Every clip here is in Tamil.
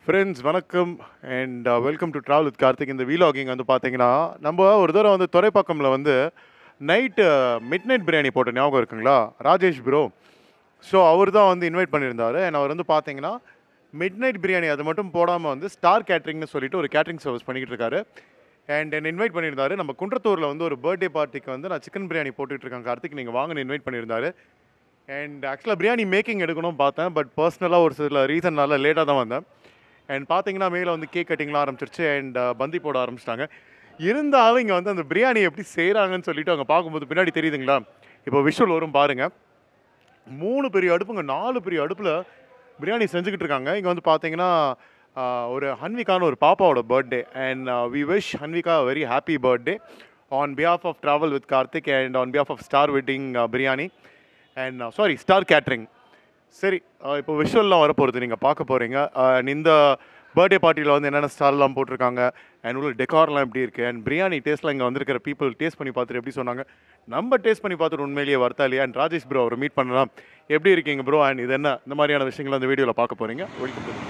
ஃப்ரெண்ட்ஸ் வணக்கம் and welcome to travel with Karthik இந்த வீலாகிங் வந்து பார்த்தீங்கன்னா நம்ம ஒரு தடவை வந்து துறைப்பாக்கம்ல வந்து நைட்டு மிட் நைட் பிரியாணி போட்ட ஞாபகம் இருக்குங்களா ராஜேஷ் ப்ரோ ஸோ அவர் தான் வந்து இன்வைட் பண்ணியிருந்தாரு அண்ட் அவர் வந்து பார்த்தீங்கன்னா மிட் நைட் பிரியாணி அது மட்டும் போடாமல் வந்து ஸ்டார் கேட்ரிங்னு சொல்லிட்டு ஒரு கேட்ரிங் சர்வீஸ் பண்ணிக்கிட்டு இருக்காரு அண்ட் என்னை இன்வைட் பண்ணியிருந்தாரு நம்ம குன்றத்தூரில் வந்து ஒரு பர்த்டே பார்ட்டிக்கு வந்து நான் சிக்கன் பிரியாணி போட்டுட்டு இருக்கேன் கார்த்திக் நீங்கள் வாங்கன்னு இன்வைட் பண்ணியிருந்தாரு அண்ட் ஆக்சுவலாக பிரியாணி மேக்கிங் எடுக்கணும் பார்த்தேன் பட் பர்சனலாக ஒரு சில ரீசன்னால லேட்டாக தான் வந்தேன் அண்ட் பார்த்தீங்கன்னா மேலே வந்து கேக் கட்டிங்லாம் ஆரம்பிச்சிருச்சு அண்ட் பந்தி போட ஆரம்பிச்சிட்டாங்க இருந்தாலும் இங்கே வந்து அந்த பிரியாணி எப்படி செய்கிறாங்கன்னு சொல்லிட்டு அவங்க பார்க்கும்போது பின்னாடி தெரியுதுங்களா இப்போ விஷுவல் வரும் பாருங்கள் மூணு பெரிய அடுப்புங்க நாலு பெரிய அடுப்பில் பிரியாணி செஞ்சுக்கிட்டு இருக்காங்க இங்கே வந்து பார்த்தீங்கன்னா ஆஹ், ஒரு ஹன்விகான ஒரு பாப்பாவோட birthday and we wish Hanvika very happy birthday on behalf of travel with Karthik and on behalf of star wedding biryani and sorry star catering சரி அஹ் இப்போ விஷுவல்லாம் வரப்போகிறது நீங்கள் பார்க்க போகிறீங்க அண்ட் இந்த பர்த்டே பார்ட்டியில் வந்து என்னென்ன ஸ்டார்லாம் போட்டிருக்காங்க அண்ட் உள்ள டெக்கார்லாம் எப்படி இருக்குது அண்ட் பிரியாணி டேஸ்ட்லாம் இங்கே வந்திருக்கிற பீப்புள் டேஸ்ட் பண்ணி பார்த்துட்டு எப்படி சொன்னாங்க நம்ம டேஸ்ட் பண்ணி பார்த்துட்டு உண்மையிலேயே வரத்தா இல்லையா அண்ட் ராஜேஷ் ப்ரோ அவரை மீட் பண்ணலாம் எப்படி இருக்கீங்க ப்ரோ அண்ட் இது என்ன இந்த மாதிரியான விஷயங்கள் அந்த வீடியோவில் பார்க்க போகிறீங்க வெல்கம்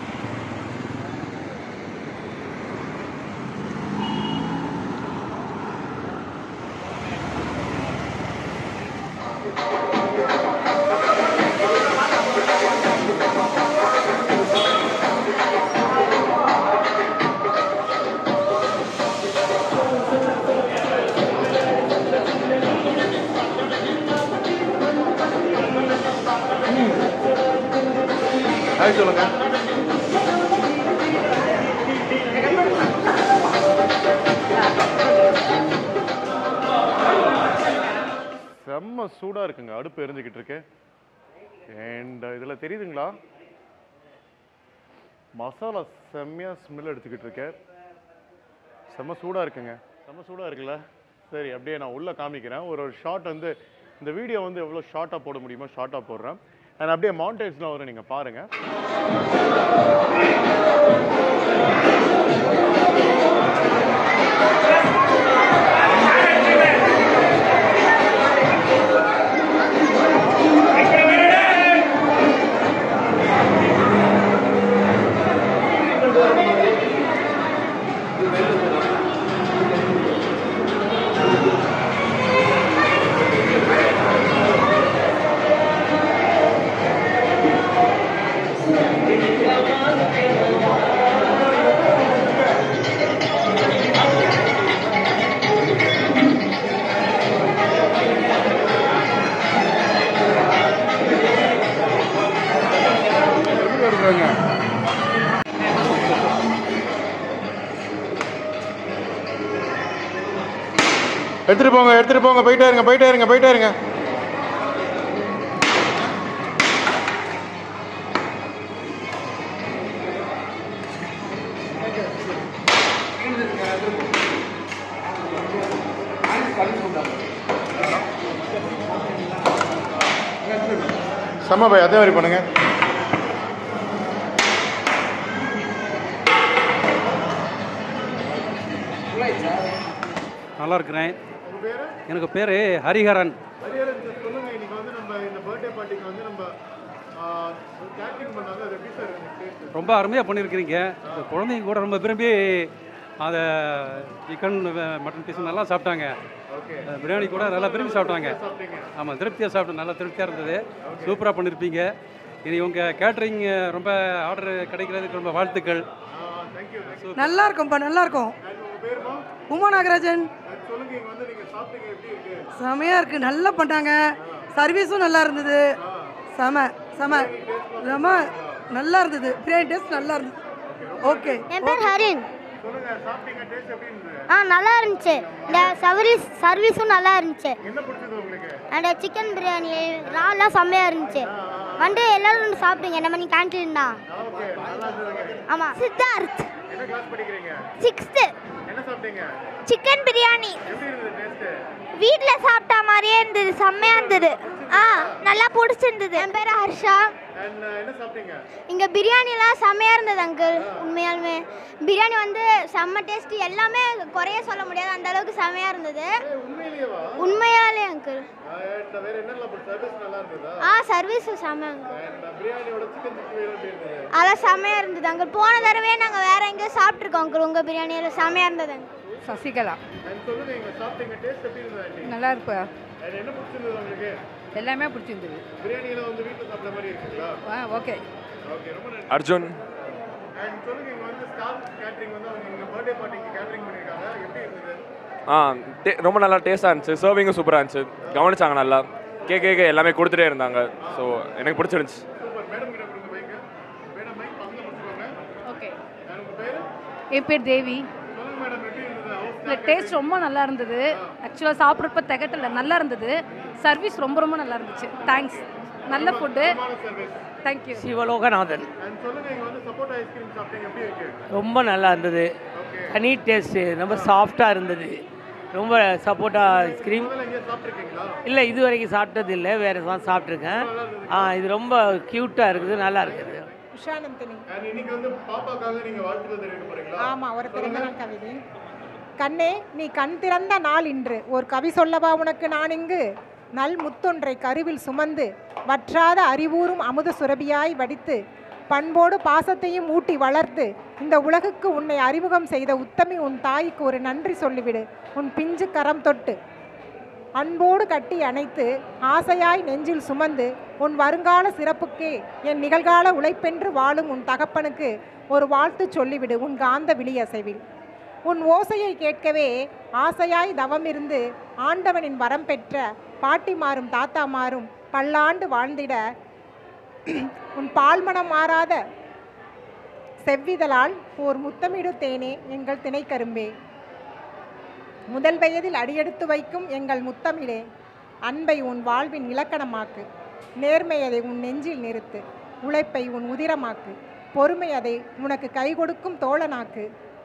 ஹாய் சொல்லுங்க செம்ம சூடாக இருக்குங்க அடுப்பு எரிஞ்சுக்கிட்டு இருக்கு அண்ட் இதில் தெரியுதுங்களா மசாலா செம்மையாக ஸ்மெல் எடுத்துக்கிட்டு இருக்கேன் செம்ம சூடாக இருக்குங்க செம்ம சூடாக இருக்குல்ல சரி அப்படியே நான் உள்ளே காமிக்கிறேன் ஒரு ஒரு ஷார்ட் வந்து இந்த வீடியோ வந்து எவ்வளோ ஷார்ட்டாக போட முடியுமோ ஷார்ட்டாக போடுறேன் அண்ட் அப்படியே மவுண்டேஜ்லாம் வரும் நீங்கள் பாருங்கள் எப்படி வருதுங்க எடுத்துட்டு போங்க எடுத்துட்டு போங்க போயிட்டே இருங்க போயிட்டே இருங்க போயிட்டே இருங்க செம்ம பை அதே மாதிரி பண்ணுங்க நல்லா இருக்கிறேன் எனக்கு பேர் ஹரிஹரன் சொல்லுங்க இன்னைக்கு வந்து நம்ம இந்த பர்த்டே பார்ட்டிக்கு வந்து நம்ம கேட்டரிங் பண்ணாங்க அது எப்படி சார் டேஸ்ட் ரொம்ப அருமையாக பண்ணியிருக்கிறீங்க இந்த குழந்தைங்க கூட ரொம்ப விரும்பி அதை சிக்கன் மட்டன் பீஸ் நல்லா சாப்பிட்டாங்க ஓகே அஹ் பிரியாணி கூட நல்லா விரும்பி சாப்பிட்டாங்க சாப்பிட்டீங்க ஆமாம் திருப்தியாக சாப்பிட்டு நல்லா திருப்தியாக இருந்தது சூப்பராக பண்ணியிருப்பீங்க இனி உங்கள் கேட்ரிங் ரொம்ப ஆர்டர் கிடைக்கிறதுக்கு ரொம்ப வாழ்த்துக்கள் தேங்க்யூ நல்லா இருக்கும்ப்பா நல்லா இருக்கும் உங்க பேருமா உமா நாகராஜன் சொல்லுங்க இங்க வந்து நீங்க சாப்பிட்டீங்க எப்படி இருக்கு செமையாக இருக்குது நல்லா பண்ணாங்க சர்வீஸும் நல்லா இருந்தது செம செம ரொம்ப நல்லா இருந்தது பிரியாணி டேஸ்ட் நல்லா இருந்தது ஓகே என் பேர் ஹரின் சொல்லுங்க சாப்பிட்டீங்க டேஸ்ட் எப்படி இருந்தது ஆ நல்லா இருந்துச்சு இந்த சர்வீஸ் சர்வீஸும் நல்லா இருந்துச்சு என்ன பிடிச்சது உங்களுக்கு அந்த சிக்கன் பிரியாணி ராலாம் செம்மையாக இருந்துச்சு வந்து எல்லாரும் வந்து சாப்பிடுங்க நம்ம நீ கேன்டீன் தான் ஓகே நல்லா இருந்ததுங்க ஆமாம் சித்தார்த் என்ன கிளாஸ் படிக்கிறீங்க சிக்ஸ்த்து என்ன சாப்பிட்டீங்க சிக்கன் பிரியாணி எப்படி இருந்தது டேஸ்ட் வீட்டில் சாப்பிட்ட மாதிரியே இருந்தது செம்மையாக இருந்தது ஆ நல்லா பிடிச்சிருந்தது என் பேர் ஹர்ஷா அண்ட் என்ன சாப்பிட்டீங்க இங்கே பிரியாணிலாம் செம்மையாக இருந்தது அங்கிள் உண்மையாலுமே பிரியாணி வந்து செம்ம டேஸ்ட் எல்லாமே குறைய சொல்ல முடியாது அந்த அளவுக்கு செம்மையாக இருந்தது ஏய், உண்மையிலேயேவா உண்மையாலே அங்கிள் அண்ட் வேற என்னெல்லாம் சர்வீஸ் நல்லா இருந்ததா ஆ சர்வீஸ் செம்ம அங்கிள் அண்ட் பிரியாணியோட சிக்கன் சிக்ஸ்டி எப்படி இருந்தது அதெல்லாம் செம்மையாக இருந்தது அங்கிள் போன தடவையே நாங்கள் வேற எங்கேயோ சாப்பிட்ருக்கோம் அங்கிள் உங்கள் பிரியாணியில் செம்மையாக இருந்தது uncle. சசிகலா அண்ட் சொல்லுங்க இங்க சாப்பிட்டீங்க டேஸ்ட் எப்படி இருந்தது ஆண்டி நல்லா இருப்பா அண்ட் என்ன பிடிச்சிருந்தது உங்களுக்கு எல்லாமே பிடிச்சிருந்தது பிரியாணியில வந்து வீட்டில் சாப்பிட்ற மாதிரி இருக்குங்களா ஆ ஓகே ஓகே ரொம்ப நன்றி அர்ஜுன் அண்ட் சொல்லுங்க இங்க வந்து ஸ்டார் கேட்டரிங் வந்து அவங்க எங்க பர்த்டே பார்ட்டிக்கு கேட்டரிங் பண்ணிருக்காங்க எப்படி இருந்தது ஆ டே ரொம்ப நல்லா டேஸ்ட்டாக இருந்துச்சு சர்விங்கும் சூப்பராக இருந்துச்சு கவனிச்சாங்க நல்லா கேக் கேக் எல்லாமே கொடுத்துட்டே இருந்தாங்க ஸோ எனக்கு பிடிச்சிருந்துச்சு சூப்பர் மேடம் கிட்ட கொடுங்க வைங்க மேடம் மைக் பக்கத்துல முடிச்சுக்கோங்க ஓகே அண்ட் உங்க பேரு என் பேர் தேவி சொல்லுங்க மேடம் எப்படி இருந்தது ஹவுஸ் இல்லை டேஸ்ட் ரொம்ப நல்லா இருந்தது ஆக்சுவலாக சாப்பிட்றப்ப திகட்டல நல்லா இருந்தது சர்வீஸ் ரொம்ப ரொம்ப நல்லா இருந்துச்சு தேங்க்ஸ் நல்ல food service thank you Sivaloganathan and சொல்லுங்க இங்க வந்து சப்போட்டா ஐஸ்கிரீம் சாப்பிட்டீங்க எப்படி இருக்கு ரொம்ப நல்லா இருந்தது ஹனி டேஸ்ட்டு ரொம்ப சாஃப்டாக இருந்தது ரொம்ப சப்போட்டா ஐஸ்கிரீம் முதல்ல எங்கேயா சாப்பிட்ருக்கீங்களா இல்லை இது வரைக்கும் சாப்பிட்டது இல்லை வேறு தான் சாப்பிட்ருக்கேன் ஆ இது ரொம்ப க்யூட்டாக இருக்குது நல்லா இருக்குது உஷானந்தினி அண்ட் இன்னைக்கு வந்து பாப்பாக்காக நீங்க வாழ்த்துக்கள் தெரிவிக்க போறீங்களா ஆமாம் ஒரு பிறந்தநாள் கவிதை கண்ணே நீ கண் திறந்த நாள் இன்று ஒரு கவி சொல்லவா உனக்கு நான் இங்கு நல் முத்தொன்றை கருவில் சுமந்து வற்றாத அறிவூறும் அமுத சுரபியாய் வடித்து பண்போடு பாசத்தையும் ஊட்டி வளர்த்து இந்த உலகுக்கு உன்னை அறிமுகம் செய்த உத்தமி உன் தாய்க்கு ஒரு நன்றி சொல்லிவிடு உன் பிஞ்சு கரம் தொட்டு அன்போடு கட்டி அணைத்து ஆசையாய் நெஞ்சில் சுமந்து உன் வருங்கால சிறப்புக்கே என் நிகழ்கால உழைப்பென்று வாழும் உன் தகப்பனுக்கு ஒரு வாழ்த்து சொல்லிவிடு உன் காந்த விழியசைவில் உன் ஓசையை கேட்கவே ஆசையாய் தவமிருந்து ஆண்டவனின் வரம் பெற்ற பாட்டிமாரும் தாத்தாமாரும் பல்லாண்டு வாழ்ந்திட உன் பால்மணம் மாறாத செவ்விதழால் ஓர் முத்தமிடு தேனே எங்கள் திணைக்கரும்பே முதல் வயதில் அடியெடுத்து வைக்கும் எங்கள் முத்தமிழே அன்பை உன் வாழ்வின் இலக்கணமாக்கு நேர்மை அதை உன் நெஞ்சில் நிறுத்து உழைப்பை உன் உதிரமாக்கு பொறுமை அதை உனக்கு கை கொடுக்கும் தோழனாக்கு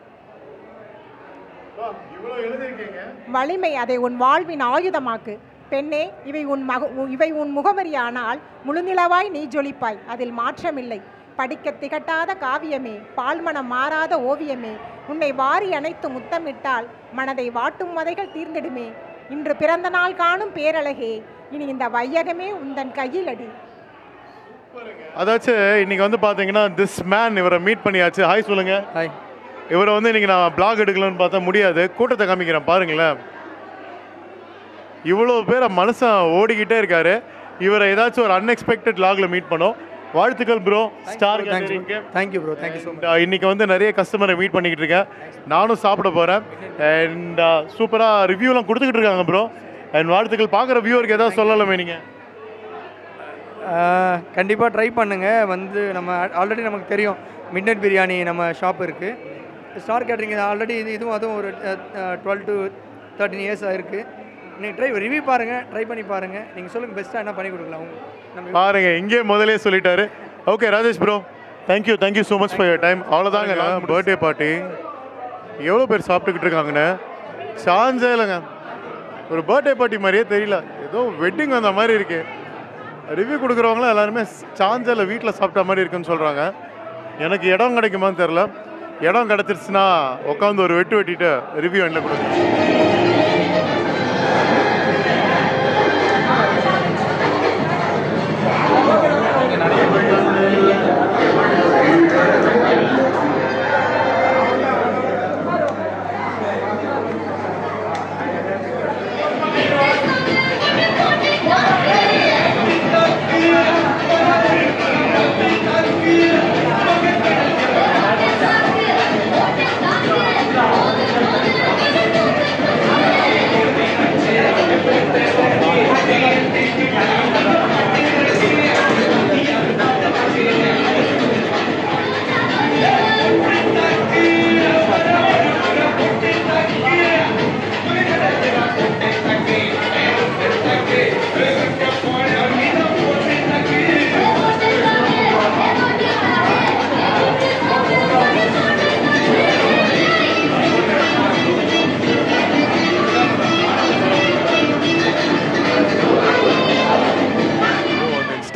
வா, இவ்வளவு எழுதிருக்கீங்க வலிமை அதை உன் வாழ்வின் ஆயுதமாக்கு பெண்ணே இவை உன் மக உ- இவை உன் முகவரியானால் முழுநிலவாய் நீ ஜொலிப்பாய் அதில் மாற்றமில்லை படிக்க திகட்டாத காவியமே பால்மனம் மாறாத ஓவியமே உன்னை வாரி அணைத்து முத்தமிட்டால் மனதை வாட்டும் மதைகள் தீர்ந்திடுமே இன்று பிறந்த நாள் காணும் பேரழகே இனி இந்த வையகமே உந்தன் கையில் அடி அதாச்சும் இன்னைக்கு வந்து பாத்தீங்கன்னா திஸ் மேன் இவரை மீட் பண்ணியாச்சு ஹாய் சொல்லுங்க ஹாய் இவரை வந்து இன்னைக்கு நான் பிளாக் எடுக்கலாம்னு பார்த்தா முடியாது கூட்டத்தை காமிக்கிறேன் பாருங்களேன் இவ்வளோ பேரை மனுஷன் ஓடிக்கிட்டே இருக்காரு இவரை ஏதாச்சும் ஒரு அன்எக்ஸ்பெக்டட் லாக்ல மீட் பண்ணோம் வாழ்த்துக்கள் ப்ரோ ஸ்டார் கேட்டரிங்க்கு thank you bro thank you so much And, uh, இன்னைக்கு வந்து நிறைய கஸ்டமரை மீட் பண்ணிக்கிட்டு இருக்கேன் நானும் சாப்பிட போகிறேன் அண்ட் சூப்பராக ரிவ்யூலாம் கொடுத்துக்கிட்டு இருக்காங்க ப்ரோ அண்ட் வாழ்த்துக்கள் பார்க்குற வியூவருக்கு ஏதாவது சொல்லலாமே நீங்கள் கண்டிப்பாக ட்ரை பண்ணுங்கள் வந்து நம்ம ஆல்ரெடி நமக்கு தெரியும் மிட் நைட் பிரியாணி நம்ம ஷாப் இருக்குது ஸ்டார் கேட்ரிங் ஆல்ரெடி இது இதுவும் அதுவும் ஒரு டுவெல் டு தேர்ட்டின் இயர்ஸ் ஆயிருக்கு நீங்கள் ட்ரை ரிவ்யூ பாருங்கள் ட்ரை பண்ணி பாருங்கள் நீங்கள் சொல்லுங்கள் பெஸ்ட்டாக என்ன பண்ணி கொடுக்கலாம் உங்க- நம்ம பாருங்க இங்கே முதலே சொல்லிட்டாரு okay Rajesh bro thank you thank you so much for your time அவ்வளோதாங்க பர்த்டே பார்ட்டி எவ்வளோ பேர் சாப்பிட்டுக்கிட்டு இருக்காங்கண்ணே சான்ஸே இல்லைங்க ஒரு பர்த்டே பார்ட்டி மாதிரியே தெரியல ஏதோ வெட்டிங் வந்த மாதிரி இருக்கு ரிவ்யூ கொடுக்குறவங்களாம் எல்லாருமே சான்ஸில் வீட்டில் சாப்பிட்ட மாதிரி இருக்குன்னு சொல்கிறாங்க எனக்கு இடம் கிடைக்குமான்னு தெரில இடம் கிடச்சிருச்சுன்னா உட்காந்து ஒரு வெட்டு வெட்டிட்டு ரிவ்யூ என்ன கொடுங்க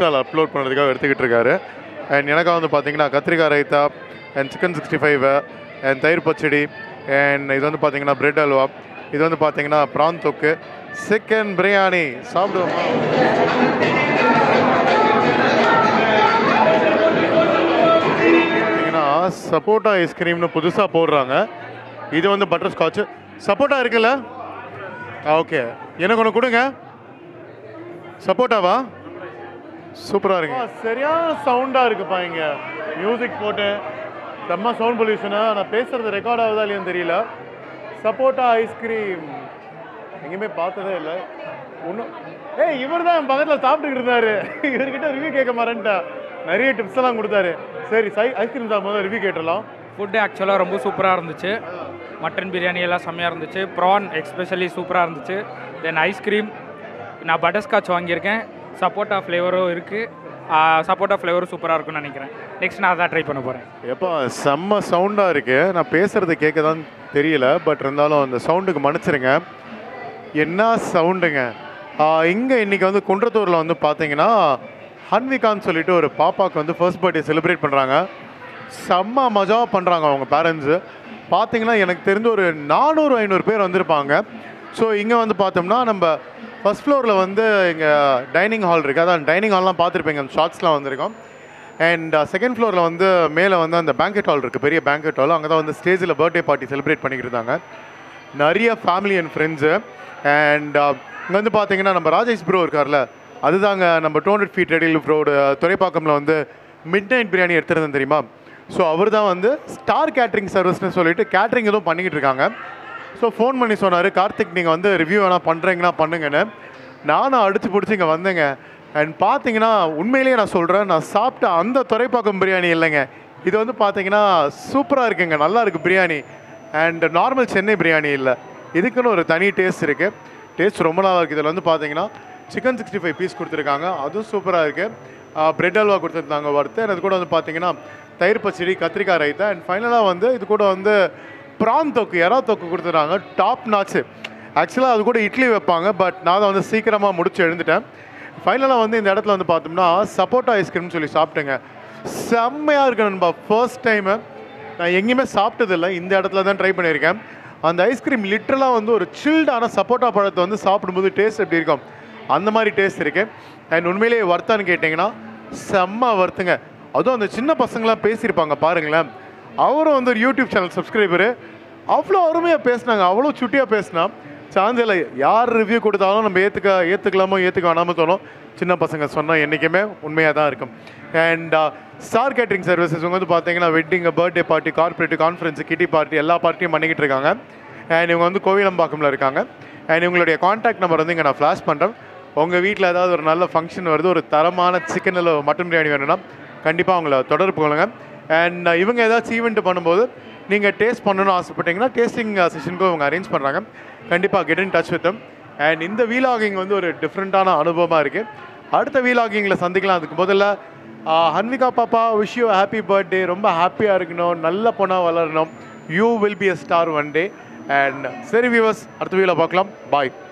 இன்ஸ்டாவில் அப்லோட் பண்ணுறதுக்காக எடுத்துக்கிட்டு இருக்காரு அண்ட் எனக்காக வந்து பார்த்தீங்கன்னா கத்திரிக்காய் raita and chicken sixty five and தயிர் பச்சடி அண்ட் இது வந்து பார்த்தீங்கன்னா பிரெட் அல்வா இது வந்து பார்த்தீங்கன்னா ப்ரான் தொக்கு சிக்கன் பிரியாணி சாப்பிடுவோமா பார்த்தீங்கன்னா சப்போட்டா ஐஸ்கிரீம்னு புதுசாக போடுறாங்க இது வந்து பட்டர் ஸ்காட்ச் சப்போட்டா இருக்குல்ல ஓகே எனக்கு ஒன்று கொடுங்க சப்போட்டாவா சூப்பராக இருக்கு சரியான சவுண்டாக இருக்குப்பா இங்கே மியூசிக் போட்டு செம்ம சவுண்ட் பொல்யூஷனா நான் பேசுறது ரெக்கார்ட் ஆகுதா இல்லையான்னு தெரியல சப்போட்டா ஐஸ்கிரீம் எங்கேயுமே பார்த்ததே இல்லை ஒன்றும் ஏய் இவர் தான் என் பக்கத்தில் சாப்பிட்டுக்கிட்டு இருந்தாரு இவர்கிட்ட ரிவ்யூ கேட்க மாறேன்ட்டா நிறைய டிப்ஸ் எல்லாம் கொடுத்தாரு சரி சை ஐஸ்கிரீம் சாப்பிடும் ரிவ்யூ கேட்டுடலாம் ஃபுட்டு ஆக்சுவலாக ரொம்ப சூப்பராக இருந்துச்சு மட்டன் பிரியாணி எல்லாம் செம்மையாக இருந்துச்சு ப்ரான் எக்ஸ்பெஷலி சூப்பராக இருந்துச்சு தென் ஐஸ்கிரீம் நான் பட்டர்ஸ்காட்ச் வாங்கியிருக்கேன் சப்போட்டா ஃப்ளேவரும் இருக்குது சப்போட்டா ஃப்ளேவரும் சூப்பராக இருக்கும்னு நினைக்கிறேன் நெக்ஸ்ட் நான் அதான் ட்ரை பண்ண போகிறேன் எப்போ செம்ம சவுண்டாக இருக்கு நான் பேசுறது கேட்க தான் தெரியல பட் இருந்தாலும் அந்த சவுண்டுக்கு மன்னிச்சிருங்க என்ன சவுண்டுங்க இங்கே இன்னைக்கு வந்து குன்றத்தூரில் வந்து பார்த்தீங்கன்னா ஹன்விகான்னு சொல்லிட்டு ஒரு பாப்பாவுக்கு வந்து ஃபர்ஸ்ட் பர்த்டே செலிப்ரேட் பண்ணுறாங்க செம்ம மஜா பண்ணுறாங்க அவங்க பேரண்ட்ஸு பார்த்தீங்கன்னா எனக்கு தெரிஞ்ச ஒரு நானூறு ஐநூறு பேர் வந்திருப்பாங்க ஸோ இங்கே வந்து பார்த்தோம்னா நம்ம ஃபர்ஸ்ட் ஃப்ளோரில் வந்து இங்கே டைனிங் ஹால் இருக்குது அதான் டைனிங் ஹால்லாம் பார்த்துருப்பீங்க அந்த ஷார்ட்ஸ்லாம் வந்திருக்கோம் அண்ட் செகண்ட் ஃப்ளோரில் வந்து மேலே வந்து அந்த பேங்கெட் ஹால் இருக்குது பெரிய பேங்கெட் ஹால் அங்கே தான் வந்து ஸ்டேஜில் பர்த்டே பார்ட்டி செலிப்ரேட் பண்ணிக்கிட்டு இருந்தாங்க நிறைய ஃபேமிலி அண்ட் ஃப்ரெண்ட்ஸு அண்ட் இங்கே வந்து பார்த்தீங்கன்னா நம்ம ராஜேஷ் ப்ரோ இருக்கார்ல அதுதாங்க நம்ம டூ ஹண்ட்ரட் ஃபீட் ரெடில் ரோடு துறைப்பாக்கமில் வந்து மிட் நைட் பிரியாணி எடுத்துருந்தேன் தெரியுமா ஸோ அவர் தான் வந்து ஸ்டார் கேட்ரிங் சர்வீஸ்னு சொல்லிட்டு கேட்ரிங் எதுவும் பண்ணிக்கிட்டு இருக்காங்க ஸோ ஃபோன் பண்ணி சொன்னார் கார்த்திக் நீங்கள் வந்து ரிவ்யூ வேணா பண்ணுறீங்கன்னா பண்ணுங்கன்னு நானும் அடிச்சு பிடிச்சி இங்கே வந்தேங்க அண்ட் பார்த்தீங்கன்னா உண்மையிலேயே நான் சொல்கிறேன் நான் சாப்பிட்ட அந்த துறைப்பாக்கம் பிரியாணி இல்லைங்க இது வந்து பார்த்தீங்கன்னா சூப்பராக இருக்குங்க நல்லா இருக்குது பிரியாணி அண்ட் நார்மல் சென்னை பிரியாணி இல்லை இதுக்குன்னு ஒரு தனி டேஸ்ட் இருக்குது டேஸ்ட் ரொம்ப நல்லா இருக்குது இதில் வந்து பார்த்தீங்கன்னா சிக்கன் சிக்ஸ்டி ஃபைவ் பீஸ் கொடுத்துருக்காங்க அதுவும் சூப்பராக இருக்குது பிரெட் அல்வா கொடுத்துருந்தாங்க வறுத்து அது கூட வந்து பார்த்தீங்கன்னா தயிர் பச்சடி கத்திரிக்காய் ரைத்தா அண்ட் ஃபைனலாக வந்து இது கூட வந்து ப்ரான் தொக்கு எறா தொக்கு கொடுத்துருக்காங்க டாப் நாச்சு ஆக்சுவலாக அது கூட இட்லி வைப்பாங்க பட் நான் அதை வந்து சீக்கிரமாக முடிச்சு எழுந்துட்டேன் ஃபைனலாக வந்து இந்த இடத்துல வந்து பார்த்தோம்னா சப்போட்டா ஐஸ்கிரீம்னு சொல்லி சாப்பிட்டேங்க செம்மையாக இருக்கு நண்பா ஃபர்ஸ்ட் டைமு நான் எங்கேயுமே சாப்பிட்டதில்லை இந்த இடத்துல தான் ட்ரை பண்ணியிருக்கேன் அந்த ஐஸ்கிரீம் லிட்ரலாக வந்து ஒரு சில்டான சப்போட்டா பழத்தை வந்து சாப்பிடும்போது டேஸ்ட் எப்படி இருக்கும் அந்த மாதிரி டேஸ்ட் இருக்கு அண்ட் உண்மையிலேயே வர்த்தான்னு கேட்டிங்கன்னா செம்ம வர்த்துங்க அதுவும் அந்த சின்ன பசங்களாம் பேசியிருப்பாங்க பாருங்களேன் அவரும் வந்து ஒரு யூடியூப் சேனல் சப்ஸ்கிரைபரு அவ்வளோ அருமையாக பேசினாங்க அவ்வளோ சுட்டியாக பேசினா சான்ஸ் இல்லை யார் ரிவ்யூ கொடுத்தாலும் நம்ம ஏற்றுக்க ஏற்றுக்கலாமோ ஏற்றுக்க வேணாமோ தோணும் சின்ன பசங்க சொன்னால் என்றைக்குமே உண்மையாக தான் இருக்கும் அண்ட் ஸ்டார் கேட்ரிங் சர்வீசஸ் இவங்க வந்து பார்த்தீங்கன்னா wedding birthday party corporate conference kitty party எல்லா பார்ட்டியும் பண்ணிக்கிட்டு இருக்காங்க அண்ட் இவங்க வந்து கோவிலம்பாக்கம்ல இருக்காங்க அண்ட் இவங்களுடைய காண்டாக்ட் நம்பர் வந்து இங்கே நான் ஃப்ளாஷ் பண்ணுறேன் உங்கள் வீட்டில் ஏதாவது ஒரு நல்ல ஃபங்க்ஷன் வருது ஒரு தரமான சிக்கன் இல்லை மட்டன் பிரியாணி வேணும்னா கண்டிப்பாக அவங்கள தொடர்பு கொள்ளுங்க அண்ட் இவங்க ஏதாச்சும் ஈவெண்ட் பண்ணும்போது நீங்கள் டேஸ்ட் பண்ணணும்னு ஆசைப்பட்டீங்கன்னா டேஸ்டிங் செஷனுக்கும் அவங்க அரேஞ்ச் பண்ணுறாங்க கண்டிப்பாக get in touch with and இந்த வீலாகிங் வந்து ஒரு டிஃப்ரெண்ட்டான அனுபவமாக இருக்குது அடுத்த வீலாகிங்கில் சந்திக்கலாம் அதுக்கு முதல்ல ஆஹ், ஹன்விகா பாப்பா விஷ் யூ ஹாப்பி பர்த்டே ரொம்ப ஹாப்பியாக இருக்கணும் நல்ல பொண்ணாக வளரணும் you will be a star one day and சரி வியூவர்ஸ் அடுத்த வீடியோவில் பார்க்கலாம் பாய்